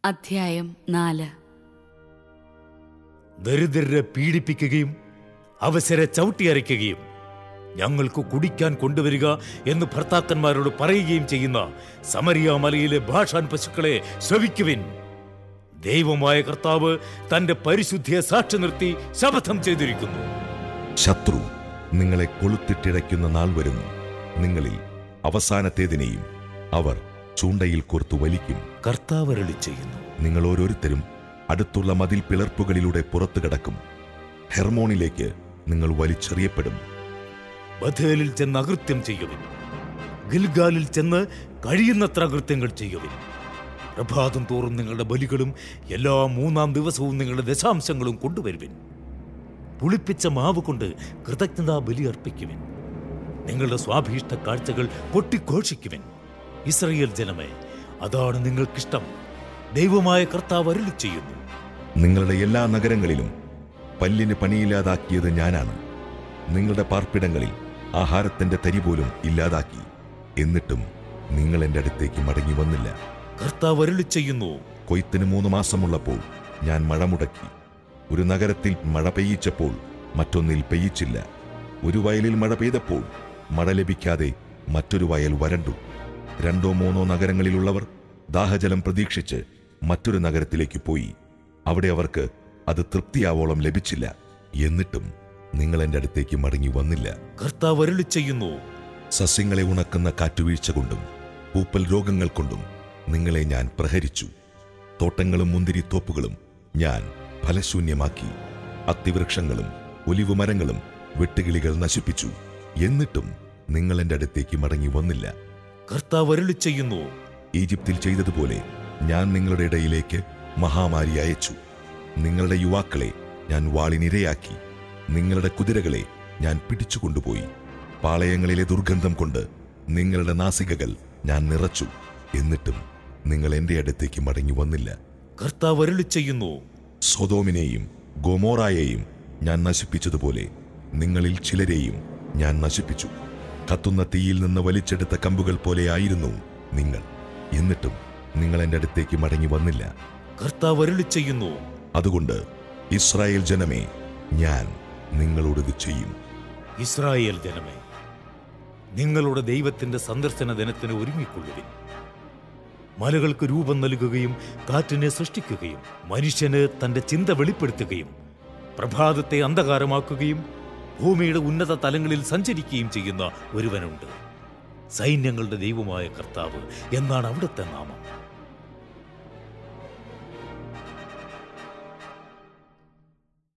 അധ്യായം നാല് ദരിദ്രരെ പീഡിപ്പിക്കുകയും അവസരെ ചവിട്ടിയരയ്ക്കുകയും ഞങ്ങൾക്ക് കുടിക്കാൻ കൊണ്ടുവരിക എന്ന് ഭർത്താക്കന്മാരോട് പറയുകയും ചെയ്യുന്ന സമരിയ മലയിലെ ഭാഷാൻ പശുക്കളെ ശ്രവിക്കുവിൻ ദൈവമായ കർത്താവ് തന്റെ പരിശുദ്ധിയെ സാക്ഷി നിർത്തി ശപഥം ചെയ്തിരിക്കുന്നു ശത്രു നിങ്ങളെ കൊളുത്തിട്ടിടയ്ക്കുന്ന നാൾ വരുന്നു നിങ്ങളിൽ അവസാനത്തേതിനെയും അവർ ചൂണ്ടയിൽ കോർത്തു വലിക്കും കർത്താവ് അരുളി ചെയ്യുന്നു നിങ്ങൾ ഓരോരുത്തരും അടുത്തുള്ള മതിൽ പിളർപ്പുകളിലൂടെ പുറത്തു കിടക്കും ഹെർമോണിലേക്ക് നിങ്ങൾ വലിച്ചെറിയപ്പെടും ബഥേലിൽ ചെന്ന് അകൃത്യം ചെയ്യുവിൻ ഗിൽഗാലിൽ ചെന്ന് കഴിയുന്നത്ര അകൃത്യങ്ങൾ ചെയ്യുവിൻ പ്രഭാതം തോറും നിങ്ങളുടെ ബലികളും എല്ലാ മൂന്നാം ദിവസവും നിങ്ങളുടെ ദശാംശങ്ങളും കൊണ്ടുവരുവിൻ പുളിപ്പിച്ച മാവ് കൊണ്ട് കൃതജ്ഞതാ ബലി അർപ്പിക്കുവിൻ നിങ്ങളുടെ സ്വാഭീഷ്ട കാഴ്ചകൾ കൊട്ടിഘോഷിക്കുവിൻ ഇസ്രയേൽ ജനമേ അതാണ് നിങ്ങൾക്കിഷ്ടം ദൈവമായ കർത്താവ് അരുളി ചെയ്യുന്നു നിങ്ങളുടെ എല്ലാ നഗരങ്ങളിലും പല്ലിന് പണിയില്ലാതാക്കിയത് ഞാനാണ് നിങ്ങളുടെ പാർപ്പിടങ്ങളിൽ ആഹാരത്തിന്റെ തരി പോലും ഇല്ലാതാക്കി എന്നിട്ടും നിങ്ങൾ എൻ്റെ അടുത്തേക്ക് മടങ്ങി വന്നില്ല കർത്താവ് അരുളി ചെയ്യുന്നു കൊയ്ത്തിന് മൂന്ന് മാസമുള്ളപ്പോൾ ഞാൻ മഴ മുടക്കി ഒരു നഗരത്തിൽ മഴ പെയ്യിച്ചപ്പോൾ മറ്റൊന്നിൽ പെയ്യിച്ചില്ല ഒരു വയലിൽ മഴ പെയ്തപ്പോൾ മഴ ലഭിക്കാതെ മറ്റൊരു വയൽ വരണ്ടു രണ്ടോ മൂന്നോ നഗരങ്ങളിലുള്ളവർ ദാഹജലം പ്രതീക്ഷിച്ച് മറ്റൊരു നഗരത്തിലേക്ക് പോയി അവിടെ അവർക്ക് അത് തൃപ്തിയാവോളം ലഭിച്ചില്ല എന്നിട്ടും നിങ്ങൾ എൻ്റെ അടുത്തേക്ക് മടങ്ങി വന്നില്ല കർത്താവ് അരുളി ചെയ്യുന്നു സസ്യങ്ങളെ ഉണക്കുന്ന കാറ്റുവീഴ്ച കൊണ്ടും പൂപ്പൽ രോഗങ്ങൾ കൊണ്ടും നിങ്ങളെ ഞാൻ പ്രഹരിച്ചു തോട്ടങ്ങളും മുന്തിരിത്തോപ്പുകളും ഞാൻ ഫലശൂന്യമാക്കി അത്തിവൃക്ഷങ്ങളും ഒലിവുമരങ്ങളും വെട്ടുകിളികൾ നശിപ്പിച്ചു എന്നിട്ടും നിങ്ങൾ എൻ്റെ അടുത്തേക്ക് മടങ്ങി വന്നില്ല കർത്താവ് അരുളി ചെയ്യുന്നു ഈജിപ്തിൽ ചെയ്തതുപോലെ ഞാൻ നിങ്ങളുടെ ഇടയിലേക്ക് മഹാമാരി അയച്ചു നിങ്ങളുടെ യുവാക്കളെ ഞാൻ വാളിനിരയാക്കി നിങ്ങളുടെ കുതിരകളെ ഞാൻ പിടിച്ചുകൊണ്ടുപോയി പാളയങ്ങളിലെ ദുർഗന്ധം കൊണ്ട് നിങ്ങളുടെ നാസികകൾ ഞാൻ നിറച്ചു എന്നിട്ടും നിങ്ങൾ എൻ്റെ അടുത്തേക്ക് മടങ്ങി വന്നില്ല കർത്താവ് അരുളി ചെയ്യുന്നു സൊദോമിനെയും ഗോമോറായെയും ഞാൻ നശിപ്പിച്ചതുപോലെ നിങ്ങളിൽ ചിലരെയും ഞാൻ നശിപ്പിച്ചു കത്തുന്ന തീയിൽ നിന്ന് വലിച്ചെടുത്ത കമ്പുകൾ പോലെയായിരുന്നു നിങ്ങൾ എന്നിട്ടും നിങ്ങൾ എൻ്റെ അടുത്തേക്ക് മടങ്ങി വന്നില്ല കർത്താവ് അരുളി ചെയ്യുന്നു അതുകൊണ്ട് ഇസ്രായേൽ ജനമേ ഞാൻ നിങ്ങളോടിത് ചെയ്യും ഇസ്രായേൽ ജനമേ നിങ്ങളുടെ ദൈവത്തിന്റെ സന്ദർശന ദിനത്തിന് ഒരുങ്ങിക്കൊള്ളുവിൻ മലകൾക്ക് രൂപം നൽകുകയും കാറ്റിനെ സൃഷ്ടിക്കുകയും മനുഷ്യന് തന്റെ ചിന്ത വെളിപ്പെടുത്തുകയും പ്രഭാതത്തെ അന്ധകാരമാക്കുകയും ഭൂമിയുടെ ഉന്നത തലങ്ങളിൽ സഞ്ചരിക്കുകയും ചെയ്യുന്ന ഒരുവനുണ്ട് സൈന്യങ്ങളുടെ ദൈവമായ കർത്താവ് എന്നാണ് അവിടുത്തെ നാമം